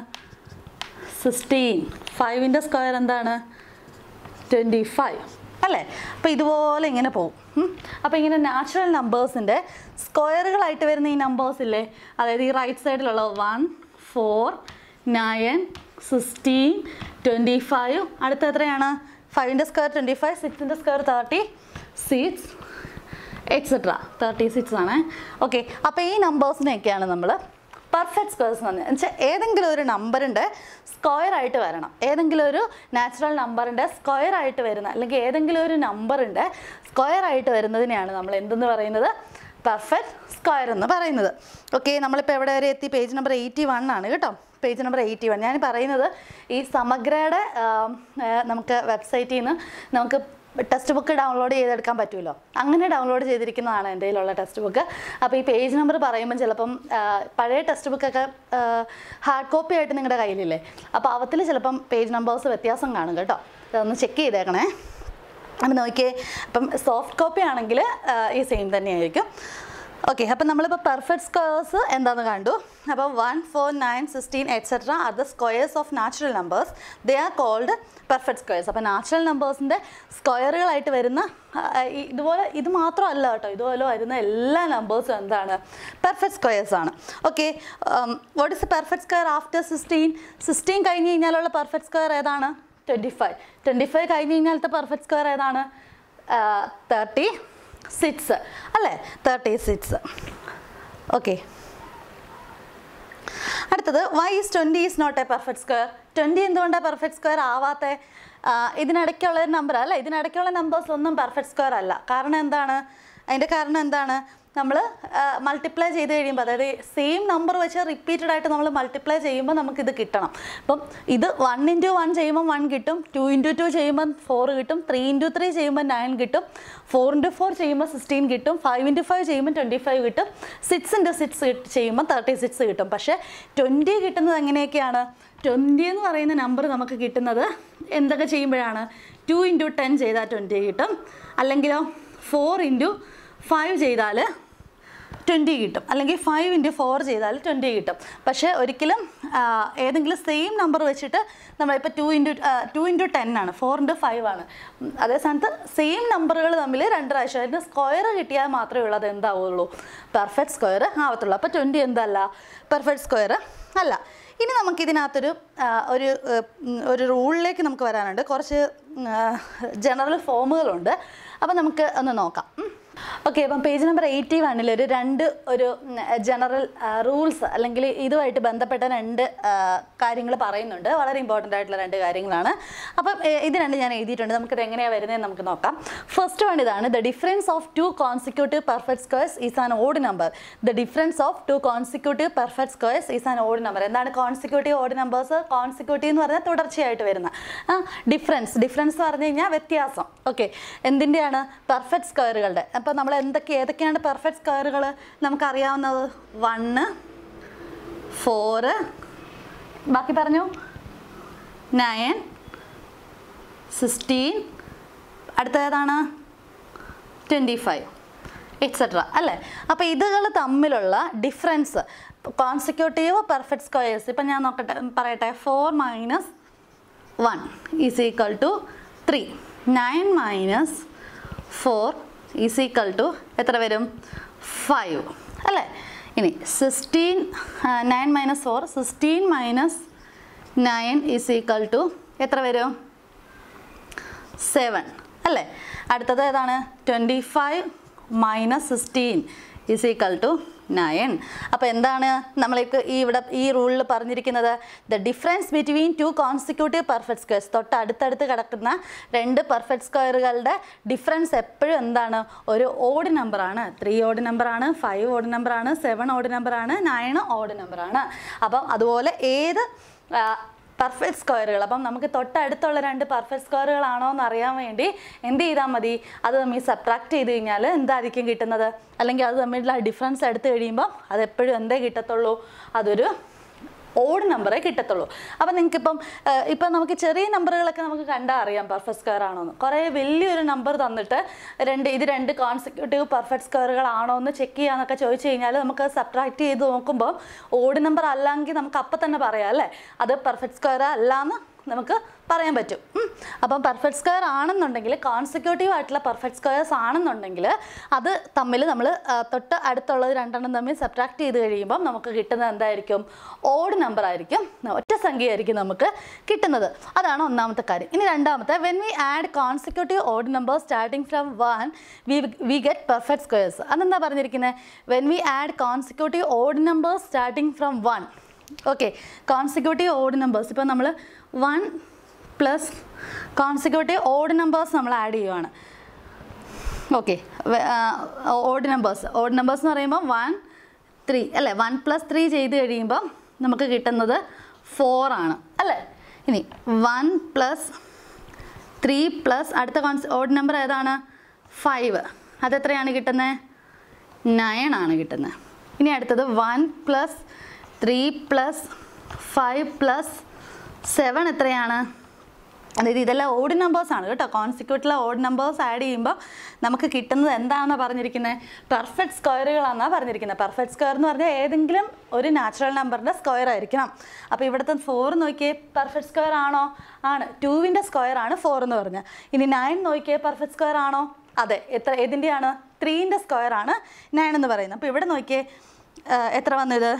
സിക്സ്റ്റീൻ ഫൈവിൻ്റെ സ്ക്വയർ എന്താണ് ട്വൻറ്റി ഫൈവ് അല്ലേ അപ്പോൾ ഇതുപോലെ ഇങ്ങനെ പോകും അപ്പോൾ ഇങ്ങനെ നാച്ചുറൽ നമ്പേഴ്സിൻ്റെ സ്ക്വയറുകളായിട്ട് വരുന്ന ഈ നമ്പേഴ്സ് ഇല്ലേ അതായത് ഈ റൈറ്റ് സൈഡിലുള്ള one four nine sixteen twenty five അടുത്ത എത്രയാണ് ഫൈവിൻ്റെ സ്ക്വയർ ട്വൻറ്റി ഫൈവ് സിക്സിൻ്റെ square thirty six etcetera thirty six ആണ് ഓക്കെ അപ്പോൾ ഈ നമ്പേഴ്സിനെയൊക്കെയാണ് നമ്മൾ പെർഫെക്റ്റ് സ്ക്വയർസ് എന്ന് പറഞ്ഞാൽ വെച്ചാൽ ഏതെങ്കിലും ഒരു നമ്പറിൻ്റെ സ്ക്വയർ ആയിട്ട് വരണം ഏതെങ്കിലും ഒരു നാച്ചുറൽ നമ്പറിൻ്റെ സ്ക്വയർ ആയിട്ട് വരുന്ന അല്ലെങ്കിൽ ഏതെങ്കിലും ഒരു നമ്പറിൻ്റെ സ്ക്വയർ ആയിട്ട് വരുന്നതിനെയാണ് നമ്മൾ എന്തെന്ന് പറയുന്നത് പെർഫെക്റ്റ് സ്ക്വയർ എന്ന് പറയുന്നത് ഓക്കെ നമ്മളിപ്പോൾ എവിടെ വരെ എത്തി പേജ് നമ്പർ എയ്റ്റി വൺ ആണ് കേട്ടോ പേജ് നമ്പർ എയ്റ്റി വൺ ഞാൻ പറയുന്നത് ഈ സമഗ്രയുടെ ആം, ആ, നമുക്ക് വെബ്സൈറ്റിൽ നിന്ന് നമുക്ക് ടെക്സ്റ്റ് ബുക്ക് ഡൗൺലോഡ് ചെയ്തെടുക്കാൻ പറ്റുമല്ലോ അങ്ങനെ ഡൗൺലോഡ് ചെയ്തിരിക്കുന്നതാണ് എൻ്റെ കയ്യിലുള്ള ടെക്സ്റ്റ് ബുക്ക് അപ്പോൾ ഈ പേജ് നമ്പർ പറയുമ്പോൾ ചിലപ്പം ആ, പഴയ ടെക്സ്റ്റ് ബുക്കൊക്കെ ഹാർഡ് കോപ്പി ആയിട്ട് നിങ്ങളുടെ കയ്യിലില്ലേ അപ്പോൾ അവത്തിൽ ചിലപ്പം പേജ് നമ്പേഴ്സ് വ്യത്യാസം കാണും കേട്ടോ അതൊന്ന് ചെക്ക് ചെയ്തേക്കണേ അപ്പം നോക്കിയേ അപ്പം സോഫ്റ്റ് കോപ്പി ആണെങ്കിൽ ഈ സെയിം തന്നെയായിരിക്കും ഓക്കെ അപ്പം നമ്മളിപ്പോൾ പെർഫെക്റ്റ് സ്ക്വയേഴ്സ് എന്താണെന്ന് കണ്ടു അപ്പോൾ one four nine sixteen etcetera are the squares of natural numbers they are called perfect squares അപ്പോൾ നാച്ചുറൽ നമ്പേഴ്സിൻ്റെ സ്ക്വയറുകളായിട്ട് വരുന്ന ആ, ഈ- ഇതുപോലെ ഇത് മാത്രമല്ല കേട്ടോ ഇതുപോലെ വരുന്ന എല്ലാ നമ്പേഴ്സും എന്താണ് പെർഫെക്റ്റ് സ്ക്വയേഴ്സ് ആണ് okay what is a perfect square after sixteen sixteen കഴിഞ്ഞ് കഴിഞ്ഞാലുള്ള പെർഫെക്റ്റ് സ്ക്വയർ ഏതാണ് ട്വൻറ്റി ഫൈവ് ട്വൻറ്റി ഫൈവ് കഴിഞ്ഞ് കഴിഞ്ഞാലത്തെ പെർഫെക്റ്റ് സ്ക്വയർ ഏതാണ് തേർട്ടി സിക്സ് അല്ലേ തേർട്ടി സിക്സ് ഓക്കെ അടുത്തത് why is twenty is not a perfect square twenty എന്തുകൊണ്ടാണ് perfect square ആവാത്തെ ആ, ഇതിനിടയ്ക്കുള്ള ഒരു നമ്പർ അല്ല ഇതിനിടയ്ക്കുള്ള നമ്പേഴ്സ് ഒന്നും പെർഫെക്റ്റ് സ്ക്വയർ അല്ല കാരണം എന്താണ് അതിൻ്റെ കാരണം എന്താണ് നമ്മൾ മൾട്ടിപ്ലൈ ചെയ്ത് കഴിയുമ്പോൾ അതായത് സെയിം നമ്പർ വെച്ച് റിപ്പീറ്റഡ് ആയിട്ട് നമ്മൾ മൾട്ടിപ്ലൈ ചെയ്യുമ്പോൾ നമുക്ക് ഇത് കിട്ടണം അപ്പം ഇത് വൺ ഇൻറ്റു വൺ ചെയ്യുമ്പോൾ വൺ കിട്ടും ടു ഇൻറ്റു ടു ചെയ്യുമ്പോൾ ഫോർ കിട്ടും ത്രീ ഇൻറ്റു ത്രീ ചെയ്യുമ്പോൾ നയൻ കിട്ടും ഫോർ ഇൻറ്റു ഫോർ ചെയ്യുമ്പോൾ സിക്സ്റ്റീൻ കിട്ടും ഫൈവ് ഇൻറ്റു ഫൈവ് ചെയ്യുമ്പോൾ ട്വൻറ്റി ഫൈവ് കിട്ടും സിക്സ് ഇൻറ്റു സിക്സ് ചെയ്യുമ്പോൾ തേർട്ടി സിക്സ് കിട്ടും പക്ഷേ ട്വൻറ്റി കിട്ടുന്നത് എങ്ങനെയൊക്കെയാണ് ട്വൻറ്റി എന്ന് പറയുന്ന നമ്പർ നമുക്ക് കിട്ടുന്നത് എന്തൊക്കെ ചെയ്യുമ്പോഴാണ് ടു ഇൻറ്റു ടെൻ ചെയ്താൽ ട്വൻറ്റി കിട്ടും അല്ലെങ്കിലോ ഫോർ ഇൻറ്റു ഫൈവ് ചെയ്താൽ ട്വൻറ്റി കിട്ടും അല്ലെങ്കിൽ ഫൈവ് ഇൻറ്റു ഫോർ ചെയ്താൽ ട്വൻറ്റി കിട്ടും പക്ഷേ ഒരിക്കലും ആ, ഏതെങ്കിലും സെയിം നമ്പർ വെച്ചിട്ട് നമ്മളിപ്പോൾ two into two into ten ആണ് ഫോർ ഇൻറ്റു ഫൈവ് ആണ് ഉം, അതേ സ്ഥാനത്ത് സെയിം നമ്പറുകൾ തമ്മിൽ രണ്ട് പ്രാവശ്യം അതിൻ്റെ സ്ക്വയർ കിട്ടിയാൽ മാത്രമേ ഉള്ളൂ അത് എന്താവുള്ളൂ പെർഫെക്റ്റ് സ്ക്വയർ ആവത്തുള്ളൂ അപ്പോൾ ട്വൻറ്റി എന്തല്ല പെർഫെക്റ്റ് സ്ക്വയർ അല്ല ഇനി നമുക്ക് ഇതിനകത്തൊരു ആ, ഒരു ഏർ, ഉം, ഒരു റൂളിലേക്ക് നമുക്ക് വരാനുണ്ട് കുറച്ച് ജനറൽ ഫോമുകളുണ്ട് അപ്പോൾ നമുക്ക് ഒന്ന് നോക്കാം ഓക്കെ അപ്പം പേജ് നമ്പർ എയ്റ്റി വണ്ണിൽ ഒരു രണ്ട് ഒരു ജനറൽ റൂൾസ് അല്ലെങ്കിൽ ഇതുമായിട്ട് ബന്ധപ്പെട്ട രണ്ട് കാര്യങ്ങൾ പറയുന്നുണ്ട് വളരെ ഇമ്പോർട്ടൻ്റ് ആയിട്ടുള്ള രണ്ട് കാര്യങ്ങളാണ് അപ്പം ഏ, ഇത് രണ്ട് ഞാൻ എഴുതിയിട്ടുണ്ട് നമുക്കിത് എങ്ങനെയാണ് വരുന്നതെന്ന് നമുക്ക് നോക്കാം ഫസ്റ്റ് വൺ ഇതാണ് the difference of two consecutive perfect squares is an odd number the difference of two consecutive perfect squares is an odd number എന്താണ് കോൺസിക്യൂട്ടീവ് ഓഡ് നമ്പേഴ്സ് കോൺസിക്യൂട്ടീവ് എന്ന് പറഞ്ഞാൽ തുടർച്ചയായിട്ട് വരുന്ന ഡിഫറൻസ് ഡിഫറൻസ് എന്ന് പറഞ്ഞു കഴിഞ്ഞാൽ വ്യത്യാസം ഓക്കെ എന്തിൻ്റെയാണ് പെർഫെക്റ്റ് സ്ക്വയറുകളുടെ അപ്പോൾ നമ്മൾ എന്തൊക്കെ ഏതൊക്കെയാണ് പെർഫെക്റ്റ് സ്ക്വയറുകൾ നമുക്കറിയാവുന്നത് വണ്ണ് ഫോറ് ബാക്കി പറഞ്ഞു നയൻ സിക്സ്റ്റീൻ അടുത്ത ഏതാണ് ട്വൻറ്റി ഫൈവ് എക്സെട്ര അല്ലേ അപ്പോൾ ഇതുകൾ തമ്മിലുള്ള ഡിഫറൻസ് കോൺസിക്യൂട്ടീവ് പെർഫെക്റ്റ് സ്ക്വയേഴ്സ് ഇപ്പം ഞാൻ നോക്കട്ടെ പറയട്ടെ four minus one is equal to three nine minus four is equal to എത്ര വരും ഫൈവ് അല്ലേ ഇനി sixteen nine minus four sixteen minus nine is equal to എത്ര വരും സെവൻ അല്ലേ അടുത്തത് ഏതാണ് twenty five minus sixteen is equal to nine അപ്പോൾ എന്താണ് നമ്മൾക്ക് ഈ ഇവിടെ ഈ റൂളിൽ പറഞ്ഞിരിക്കുന്നത് the difference between two consecutive perfect squares തൊട്ട് അടുത്തടുത്ത് കിടക്കുന്ന രണ്ട് പെർഫെക്റ്റ് സ്ക്വയറുകളുടെ ഡിഫറൻസ് എപ്പോഴും എന്താണ് ഒരു ഓഡ് നമ്പറാണ് ത്രീ ഓഡ് നമ്പറാണ് ഫൈവ് ഓഡ് നമ്പറാണ് സെവൻ ഓഡ് നമ്പറാണ് നയൻ ഓഡ് നമ്പറാണ് അപ്പം അതുപോലെ ഏത് പെർഫെക്റ്റ് സ്ക്വയറുകൾ അപ്പം നമുക്ക് തൊട്ടടുത്തുള്ള രണ്ട് പെർഫെക്റ്റ് സ്ക്വയറുകളാണോ എന്ന് അറിയാൻ വേണ്ടി എന്ത് ചെയ്താൽ മതി അത് തമ്മിൽ സബ്ട്രാക്ട് ചെയ്ത് കഴിഞ്ഞാൽ എന്തായിരിക്കും കിട്ടുന്നത് അല്ലെങ്കിൽ അത് തമ്മിലുള്ള ഡിഫറൻസ് എടുത്തു കഴിയുമ്പോൾ അത് എപ്പോഴും എന്തേ കിട്ടത്തുള്ളൂ അതൊരു ഓഡ് നമ്പറേ കിട്ടത്തുള്ളൂ അപ്പം നിങ്ങൾക്കിപ്പം ഏഹ്, ഇപ്പം നമുക്ക് ചെറിയ നമ്പറുകളൊക്കെ നമുക്ക് കണ്ടാൽ അറിയാം പെർഫെക്റ്റ് സ്ക്വയർ ആണോ എന്ന് കുറേ വലിയൊരു നമ്പർ തന്നിട്ട് രണ്ട് ഇത് രണ്ട് കോൺസിക്യൂട്ടീവ് പെർഫെക്റ്റ് സ്ക്വയറുകളാണോ എന്ന് ചെക്ക് ചെയ്യാന്നൊക്കെ ചോദിച്ചു കഴിഞ്ഞാൽ നമുക്ക് സബ്ട്രാക്ട് ചെയ്ത് നോക്കുമ്പോൾ ഓഡ് നമ്പർ അല്ലെങ്കിൽ നമുക്ക് അപ്പം തന്നെ പറയാം അല്ലേ അത് പെർഫെക്റ്റ് സ്ക്വയർ അല്ലാന്ന് നമുക്ക് പറയാൻ പറ്റും ഉം. അപ്പം പെർഫെക്റ്റ് സ്ക്വയർ ആണെന്നുണ്ടെങ്കിൽ കോൺസിക്യൂട്ടീവ് ആയിട്ടുള്ള പെർഫെക്റ്റ് സ്ക്വയേഴ്സ് ആണെന്നുണ്ടെങ്കിൽ അത് തമ്മിൽ നമ്മൾ തൊട്ട് അടുത്തുള്ളത് രണ്ടെണ്ണം തമ്മിൽ സബ്ട്രാക്ട് ചെയ്ത് കഴിയുമ്പം നമുക്ക് കിട്ടുന്നത് എന്തായിരിക്കും ഓഡ് നമ്പർ ആയിരിക്കും ഒറ്റ സംഖ്യയായിരിക്കും നമുക്ക് കിട്ടുന്നത് അതാണ് ഒന്നാമത്തെ കാര്യം ഇനി രണ്ടാമത്തെ when we add consecutive odd number starting from one we we get perfect squares അതെന്താ പറഞ്ഞിരിക്കുന്നത് when we add consecutive odd number starting from one okay consecutive odd numbers ഇപ്പോൾ നമ്മൾ one plus consecutive odd numbers നമ്മൾ add ചെയ്യുവാണ് okay odd numbers odd numbers എന്ന് പറയുമ്പോൾ one three അല്ലേ one plus three ചെയ്ത് കഴിയുമ്പോൾ നമുക്ക് കിട്ടുന്നത് ഫോർ ആണ് അല്ലേ ഇനി വൺ പ്ലസ് ത്രീ പ്ലസ് അടുത്ത കോൺസ് ഓഡ് നമ്പർ ഏതാണ് ഫൈവ് അതെത്രയാണ് കിട്ടുന്നത് നയൻ ആണ് കിട്ടുന്നത് ഇനി അടുത്തത് one plus three plus five plus seven എത്രയാണ് അതായത് ഇതെല്ലാം ഓഡ് നമ്പേഴ്സ് ആണ് കേട്ടോ കോൺസിക്യൂട്ടിലെ ഓഡ് നമ്പേഴ്സ് ആഡ് ചെയ്യുമ്പോൾ നമുക്ക് കിട്ടുന്നത് എന്താണെന്ന് പറഞ്ഞിരിക്കുന്നത് പെർഫെക്റ്റ് സ്ക്വയറുകളാണെന്നാണ് പറഞ്ഞിരിക്കുന്നത് പെർഫെക്റ്റ് സ്ക്വയർ എന്ന് പറഞ്ഞാൽ ഏതെങ്കിലും ഒരു നാച്ചുറൽ നമ്പറിൻ്റെ സ്ക്വയർ ആയിരിക്കണം അപ്പോൾ ഇവിടുത്തെ ഫോർ നോക്കിയേ പെർഫെക്റ്റ് സ്ക്വയർ ആണോ ആണ് ടൂവിൻ്റെ സ്ക്വയർ ആണ് ഫോർ എന്ന് പറഞ്ഞാൽ ഇനി നയൻ നോക്കിയേ പെർഫെക്റ്റ് സ്ക്വയർ ആണോ അതെ എത്ര ഏതിൻ്റെയാണ് ത്രീൻ്റെ സ്ക്വയർ ആണ് നയൻ എന്ന് പറയുന്നത് അപ്പോൾ ഇവിടെ നോക്കിയേ ആ, എത്ര വന്നത്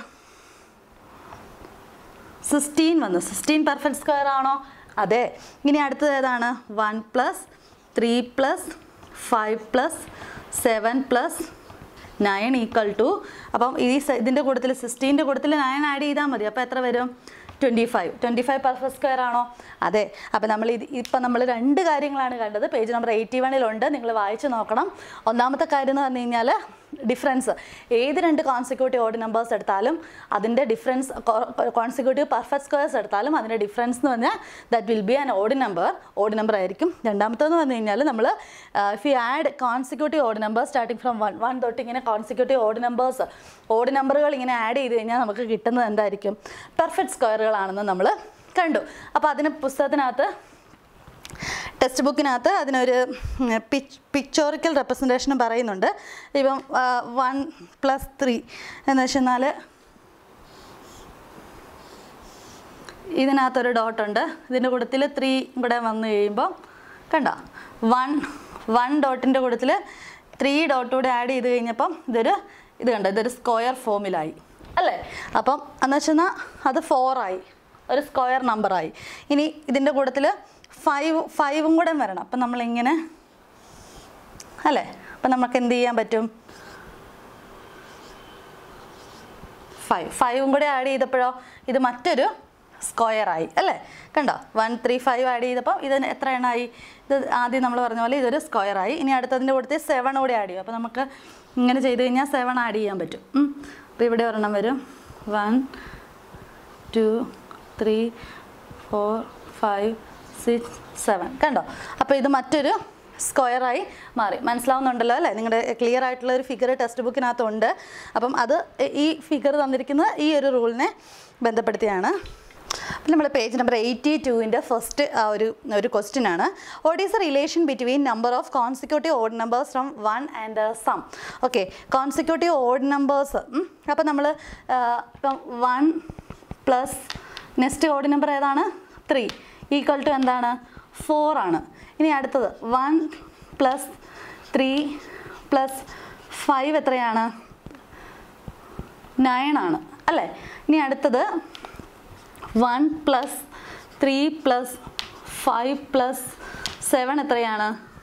സിക്സ്റ്റീൻ വന്നു സിക്സ്റ്റീൻ പെർഫെക്റ്റ് സ്ക്വയർ ആണോ അതെ ഇനി അടുത്തത് ഏതാണ് one plus three plus five plus seven plus nine equal to അപ്പം ഈ സ- ഇതിൻ്റെ കൂട്ടത്തിൽ സിക്സ്റ്റീൻ്റെ കൂട്ടത്തിൽ നയൻ ആഡ് ചെയ്താൽ മതി അപ്പോൾ എത്ര വരും twenty five twenty five perfect square ആണോ അതെ അപ്പോൾ നമ്മൾ ഇത് ഇപ്പം നമ്മൾ രണ്ട് കാര്യങ്ങളാണ് കണ്ടത് പേജ് നമ്പർ എയ്റ്റി വണ്ണിലുണ്ട് നിങ്ങൾ വായിച്ച് നോക്കണം ഒന്നാമത്തെ കാര്യം എന്ന് പറഞ്ഞു കഴിഞ്ഞാൽ ഡിഫറൻസ് ഏത് രണ്ട് കോൺസിക്യൂട്ടീവ് ഓഡ് നമ്പേഴ്സ് എടുത്താലും അതിൻ്റെ ഡിഫറൻസ് കോൺസിക്യൂട്ടീവ് പെർഫെക്റ്റ് സ്ക്വയേഴ്സ് എടുത്താലും അതിൻ്റെ ഡിഫറൻസ് എന്ന് പറഞ്ഞാൽ that will be an odd number odd number ആയിരിക്കും രണ്ടാമത്തേന്ന് പറഞ്ഞു കഴിഞ്ഞാൽ നമ്മൾ if you add consecutive odd number starting from one one തൊട്ട് ഇങ്ങനെ കോൺസിക്യൂട്ടീവ് ഓഡ് നമ്പേഴ്സ് ഓഡ് നമ്പറുകൾ ഇങ്ങനെ ആഡ് ചെയ്ത് കഴിഞ്ഞാൽ നമുക്ക് കിട്ടുന്നത് എന്തായിരിക്കും പെർഫെക്റ്റ് സ്ക്വയറുകളാണെന്ന് നമ്മൾ കണ്ടു അപ്പോൾ അതിന് പുസ്തകത്തിനകത്ത് ടെക്സ്റ്റ് ബുക്കിനകത്ത് അതിനൊരു പിച്ച് പിക്ചോറിക്കൽ റെപ്രസെൻറ്റേഷൻ പറയുന്നുണ്ട് ഇപ്പം വൺ പ്ലസ് ത്രീ എന്ന് വെച്ചെന്നാൽ ഇതിനകത്തൊരു ഡോട്ട് ഉണ്ട് ഇതിൻ്റെ കൂട്ടത്തിൽ ത്രീ ഇവിടെ വന്നു കഴിയുമ്പോൾ കണ്ടോ വൺ വൺ ഡോട്ടിൻ്റെ കൂട്ടത്തിൽ ത്രീ ഡോട്ട് കൂടെ ആഡ് ചെയ്ത് കഴിഞ്ഞപ്പം ഇതൊരു ഇത് കണ്ടോ ഇതൊരു സ്ക്വയർ ഫോമിലായി അല്ലേ അപ്പം എന്ന് വെച്ചാൽ അത് ഫോറായി ഒരു സ്ക്വയർ നമ്പറായി ഇനി ഇതിൻ്റെ കൂട്ടത്തിൽ ഫൈവ് ഫൈവും കൂടെ വരണം അപ്പം നമ്മളിങ്ങനെ അല്ലേ അപ്പം നമുക്ക് എന്ത് ചെയ്യാൻ പറ്റും ഫൈവ് ഫൈവും കൂടെ ആഡ് ചെയ്തപ്പോഴോ ഇത് മറ്റൊരു സ്ക്വയർ ആയി അല്ലേ കണ്ടോ വൺ ത്രീ ഫൈവ് ആഡ് ചെയ്തപ്പോൾ ഇതിന് എത്ര എണ്ണമായി ഇത് ആദ്യം നമ്മൾ പറഞ്ഞ പോലെ ഇതൊരു സ്ക്വയർ ആയി ഇനി അടുത്തതിൻ്റെ കൂട്ടത്തിൽ സെവൻ കൂടെ ആഡ് ചെയ്യും അപ്പോൾ നമുക്ക് ഇങ്ങനെ ചെയ്ത് കഴിഞ്ഞാൽ സെവൻ ആഡ് ചെയ്യാൻ പറ്റും അപ്പോൾ ഇവിടെ ഒരെണ്ണം വരും one two three four five six seven കണ്ടോ അപ്പോൾ ഇത് മറ്റൊരു സ്ക്വയറായി മാറി മനസ്സിലാവുന്നുണ്ടല്ലോ അല്ലേ നിങ്ങളുടെ ക്ലിയർ ആയിട്ടുള്ള ഒരു ഫിഗർ ടെക്സ്റ്റ് ബുക്കിനകത്തുണ്ട് അപ്പം അത് ഈ ഫിഗർ തന്നിരിക്കുന്നത് ഈ ഒരു റൂളിനെ ബന്ധപ്പെടുത്തിയാണ് അപ്പം നമ്മൾ പേജ് നമ്പർ എയ്റ്റി ടുവിൻ്റെ ഫസ്റ്റ് ആ ഒരു ഒരു ക്വസ്റ്റ്യൻ ആണ് what is the relation between number of consecutive odd numbers from one and sum okay consecutive odd numbers അപ്പം നമ്മൾ ഇപ്പം one plus next odd number ഏതാണ് ത്രീ ഈക്വൽ ടു എന്താണ് ഫോർ ആണ് ഇനി അടുത്തത് one plus three plus five എത്രയാണ് nine ആണ് അല്ലേ ഇനി അടുത്തത് one plus three plus five plus seven എത്രയാണ്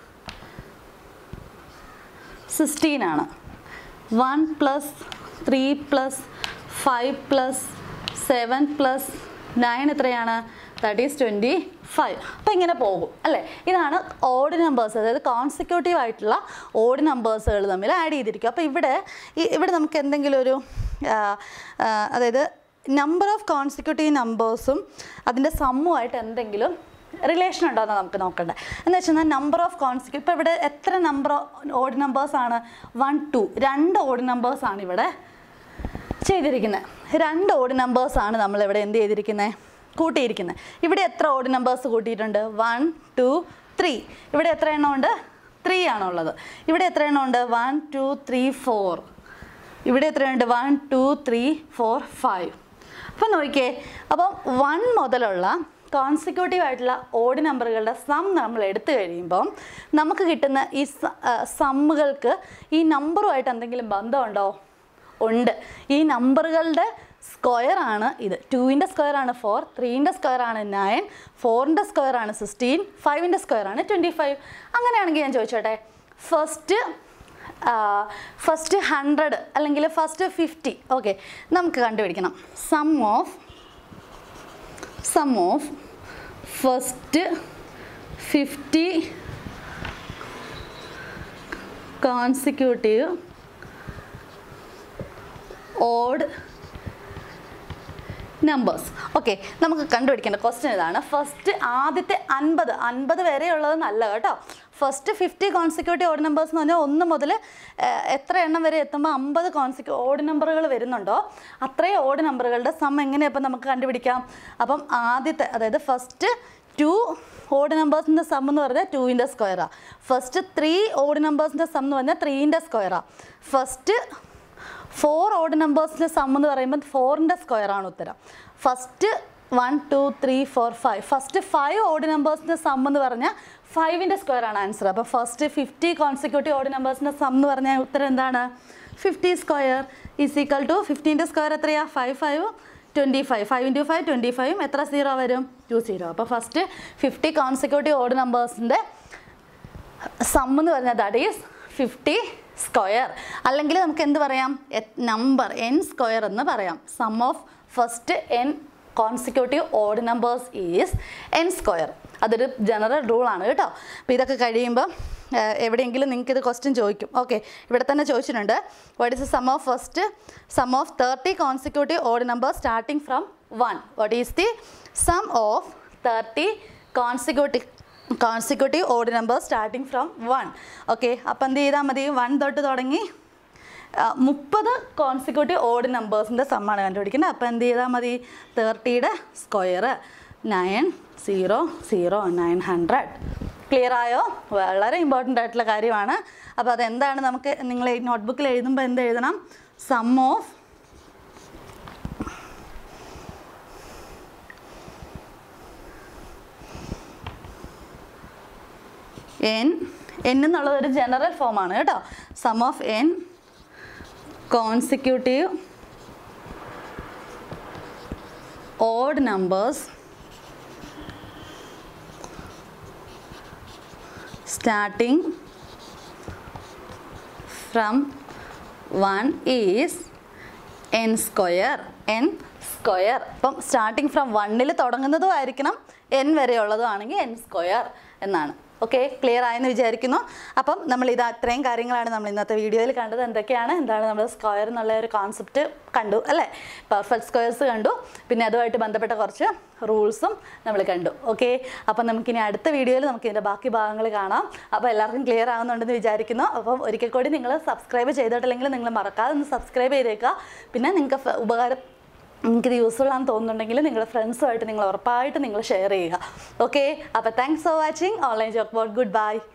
സിക്സ്റ്റീൻ ആണ് one plus three plus five plus seven plus nine എത്രയാണ് ദാറ്റ് ഈസ് ട്വൻറ്റി ഫൈവ് അപ്പോൾ ഇങ്ങനെ പോകും അല്ലേ ഇതാണ് ഓഡ് നമ്പേഴ്സ് അതായത് കോൺസിക്യൂട്ടീവ് ആയിട്ടുള്ള ഓഡ് നമ്പേഴ്സുകൾ തമ്മിൽ ആഡ് ചെയ്തിരിക്കും അപ്പോൾ ഇവിടെ ഈ ഇവിടെ നമുക്ക് എന്തെങ്കിലും ഒരു ആ, ആ, അതായത് നമ്പർ ഓഫ് കോൺസിക്യൂട്ടീവ് നമ്പേഴ്സും അതിൻ്റെ സമ്മുമായിട്ട് എന്തെങ്കിലും റിലേഷൻ ഉണ്ടോ എന്ന് നമുക്ക് നോക്കണ്ടേ എന്ന് വെച്ചാൽ നമ്പർ ഓഫ് കോൺസിക്യൂ ഇപ്പോൾ ഇവിടെ എത്ര നമ്പർ ഓഡ് നമ്പേഴ്സാണ് വൺ ടു രണ്ട് ഓഡ് നമ്പേഴ്സാണ് ഇവിടെ ചെയ്തിരിക്കുന്നത് രണ്ട് ഓഡ് നമ്പേഴ്സാണ് നമ്മൾ ഇവിടെ എന്ത് ചെയ്തിരിക്കുന്നത് കൂട്ടിയിരിക്കുന്നത് ഇവിടെ എത്ര ഓഡ് നമ്പേഴ്സ് കൂട്ടിയിട്ടുണ്ട് വൺ ടു ത്രീ ഇവിടെ എത്ര എണ്ണം ഉണ്ട് ത്രീ ആണുള്ളത് ഇവിടെ എത്ര എണ്ണം ഉണ്ട് വൺ ടു ത്രീ ഫോർ ഇവിടെ എത്രയുണ്ട് one two three four five അപ്പം നോക്കിയേ അപ്പം വൺ മുതലുള്ള കോൺസിക്യൂട്ടീവ് ആയിട്ടുള്ള ഓഡ് നമ്പറുകളുടെ സം നമ്മൾ എടുത്തു കഴിയുമ്പം നമുക്ക് കിട്ടുന്ന ഈ സമ്മുകൾക്ക് ഈ നമ്പറുമായിട്ട് എന്തെങ്കിലും ബന്ധമുണ്ടോ ഉണ്ട് ഈ നമ്പറുകളുടെ സ്ക്വയർ ആണ് ഇത് ടുവിൻ്റെ സ്ക്വയർ ആണ് ഫോർ ത്രീൻ്റെ സ്ക്വയർ ആണ് നയൻ ഫോറിൻ്റെ സ്ക്വയർ ആണ് സിക്സ്റ്റീൻ ഫൈവിൻ്റെ സ്ക്വയർ ആണ് ട്വൻറ്റി ഫൈവ് അങ്ങനെയാണെങ്കിൽ ഞാൻ ചോദിച്ചോട്ടെ ഫസ്റ്റ് ഫസ്റ്റ് ഹൺഡ്രഡ് അല്ലെങ്കിൽ ഫസ്റ്റ് ഫിഫ്റ്റി ഓക്കെ നമുക്ക് കണ്ടുപിടിക്കണം sum of sum of first fifty consecutive odd numbers okay നമുക്ക് കണ്ടുപിടിക്കേണ്ട ക്വസ്റ്റ്യൻ ഇതാണ് ഫസ്റ്റ് ആദ്യത്തെ അൻപത് അൻപത് വരെയുള്ളത് നല്ല കേട്ടോ first fifty consecutive odd numbers എന്ന് പറഞ്ഞാൽ ഒന്ന് മുതൽ എത്ര എണ്ണം വരെ എത്തുമ്പോൾ അമ്പത് കോൺസിക്യൂ ഓഡ് നമ്പറുകൾ വരുന്നുണ്ടോ അത്രയും ഓഡ് നമ്പറുകളുടെ സം എങ്ങനെയാണ് ഇപ്പം നമുക്ക് കണ്ടുപിടിക്കാം അപ്പം ആദ്യത്തെ അതായത് ഫസ്റ്റ് ടു ഓഡ് നമ്പേഴ്സിൻ്റെ സം എന്ന് പറഞ്ഞാൽ ടുവിൻ്റെ സ്ക്വയറാണ് ഫസ്റ്റ് ത്രീ ഓഡ് നമ്പേഴ്സിൻ്റെ സം എന്ന് പറഞ്ഞാൽ ത്രീൻ്റെ സ്ക്വയറാണ് ഫസ്റ്റ് ഫോർ ഓഡ് നമ്പേഴ്സിൻ്റെ സം എന്ന് പറയുമ്പോൾ ഫോറിൻ്റെ സ്ക്വയർ ആണ് ഉത്തരം first one two three four five first five odd നമ്പേഴ്സിൻ്റെ സം എന്ന് പറഞ്ഞാൽ ഫൈവിൻ്റെ സ്ക്വയർ ആണ് ആൻസർ അപ്പോൾ ഫസ്റ്റ് ഫിഫ്റ്റി കോൺസിക്യൂട്ടീവ് ഓഡ് നമ്പേഴ്സിൻ്റെ സം എന്ന് പറഞ്ഞാൽ ഉത്തരം എന്താണ് fifty square is equal to ഫിഫ്റ്റീൻ്റെ സ്ക്വയർ എത്രയാണ് five five twenty five five into five twenty five എത്ര സീറോ വരും ടു സീറോ അപ്പോൾ ഫസ്റ്റ് ഫിഫ്റ്റി കോൺസിക്യൂട്ടീവ് ഓഡ് നമ്പേഴ്സിൻ്റെ സം എന്ന് പറഞ്ഞാൽ ദാറ്റ് ഈസ് ഫിഫ്റ്റി സ്ക്വയർ അല്ലെങ്കിൽ നമുക്ക് എന്ത് പറയാം നമ്പർ എൻ സ്ക്വയർ എന്ന് പറയാം sum of first n consecutive odd numbers is n square അതൊരു ജനറൽ റൂളാണ് കേട്ടോ അപ്പോൾ ഇതൊക്കെ കഴിയുമ്പോൾ എവിടെയെങ്കിലും നിങ്ങൾക്ക് ഇത് ക്വസ്റ്റ്യൻ ചോദിക്കും ഓക്കെ ഇവിടെ തന്നെ ചോദിച്ചിട്ടുണ്ട് what is sum of first sum of thirty consecutive odd number starting from one what is the sum of thirty consecutive consecutive odd number starting from one okay അപ്പം എന്ത് ചെയ്താൽ മതി വൺ തൊട്ട് തുടങ്ങി മുപ്പത് കോൺസിക്യൂട്ടീവ് ഓഡ് നമ്പേഴ്സിൻ്റെ സമ്മാണ് കണ്ടുപിടിക്കുന്നത് അപ്പോൾ എന്ത് ചെയ്താൽ മതി തേർട്ടിയുടെ square nine zero zero nine hundred clear ആയോ വളരെ ഇമ്പോർട്ടൻ്റ് ആയിട്ടുള്ള കാര്യമാണ് അപ്പോൾ അതെന്താണ് നമുക്ക് നിങ്ങൾ ഈ നോട്ട്ബുക്കിൽ എഴുതുമ്പോൾ എന്ത് എഴുതണം സം ഓഫ് എൻ എൻ എന്നുള്ളത് ഒരു ജനറൽ ഫോമാണ് കേട്ടോ sum of n consecutive odd numbers starting from 1 is n square n square അപ്പം സ്റ്റാർട്ടിങ് ഫ്രം വണ്ണിൽ തുടങ്ങുന്നതും ആയിരിക്കണം എൻ വരെയുള്ളതും ആണെങ്കിൽ എൻ സ്ക്വയർ എന്നാണ് ഓക്കെ ക്ലിയർ ആയെന്ന് വിചാരിക്കുന്നു അപ്പം നമ്മൾ ഇത് അത്രയും കാര്യങ്ങളാണ് നമ്മൾ ഇന്നത്തെ വീഡിയോയിൽ കണ്ടത് എന്തൊക്കെയാണ് എന്താണ് നമ്മൾ സ്ക്വയർ എന്നുള്ള ഒരു കോൺസെപ്റ്റ് കണ്ടു അല്ലേ പെർഫെക്റ്റ് സ്ക്വയർസ് കണ്ടു പിന്നെ അതുമായിട്ട് ബന്ധപ്പെട്ട കുറച്ച് റൂൾസും നമ്മൾ കണ്ടു ഓക്കെ അപ്പം നമുക്കിനി അടുത്ത വീഡിയോയിൽ നമുക്ക് ഇതിൻ്റെ ബാക്കി ഭാഗങ്ങൾ കാണാം അപ്പോൾ എല്ലാവർക്കും ക്ലിയർ ആവുന്നുണ്ടെന്ന് വിചാരിക്കുന്നു അപ്പം ഒരിക്കൽ കൂടി നിങ്ങൾ സബ്സ്ക്രൈബ് ചെയ്തിട്ടില്ലെങ്കിൽ നിങ്ങൾ മറക്കാതെ ഒന്ന് സബ്സ്ക്രൈബ് ചെയ്തേക്കുക പിന്നെ നിങ്ങൾക്ക് ഫ- ഉപകാരം നിങ്ങൾക്കിത് യൂസ്ഫുൾ ആണെന്ന് തോന്നുന്നുണ്ടെങ്കിൽ നിങ്ങളുടെ ഫ്രണ്ട്സുമായിട്ട് നിങ്ങൾ ഉറപ്പായിട്ട് നിങ്ങൾ ഷെയർ ചെയ്യുക ഓക്കെ അപ്പോൾ thanks for watching online joke boat good by